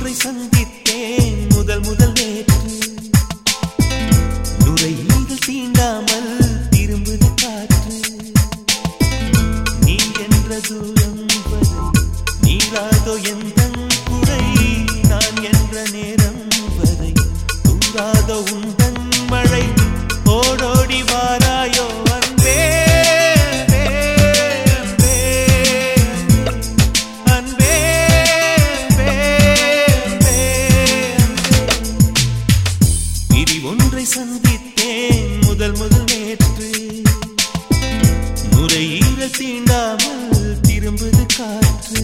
ஒன்றை சந்தித்தேன் முதல் முதல் நேற்று நுரையீரல் தீண்டாமல் திரும்புது காற்று நீ என்ற தூரம் வரை நீளாதோ எந்த குறை நான் என்ற நேரம் வரை தூங்காதோ உந்தன் மழை ஓடோடி வாராயோ அன்பே அன்பே, அன்பே, அன்பே, அன்பே, அன்பே, அன்பே. விதி ஒன்றை சந்தித்தேன் முதல் முதல் நேற்று நுரையீரல் தீண்டாமல் திரும்புது காற்று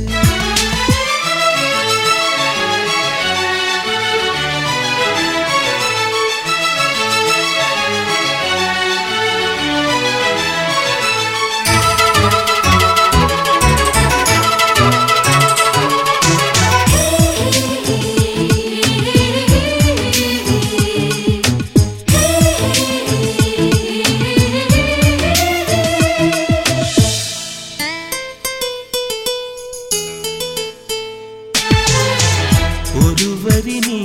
ஒருவரி நீ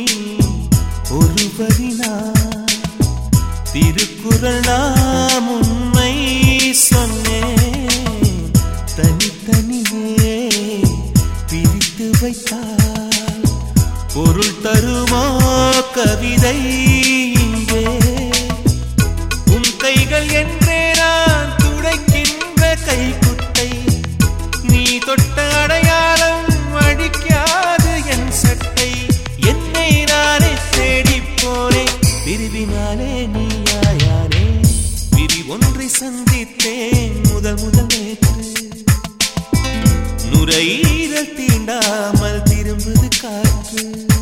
ஒருவரி நான் திருக்குறள் நாம் உண்மை சொன்னேன் தனித்தனியே பிரித்து வைத்தால் பொருள் தருமோ கவிதை இங்கே உன் கைகள் என்றே நான் துடைக்கின்ற கைக்குட்டை நீ தொட்ட அடையாளம் அடிக்காது என் சட்டை என்னை நானே தேடி போனேன் பிரிவினாலே நீயாயானே விதி ஒன்றை சந்தித்தேன் முதல் முதல் நேற்று நுரையீரல் தீண்டாமல் திரும்புது காற்று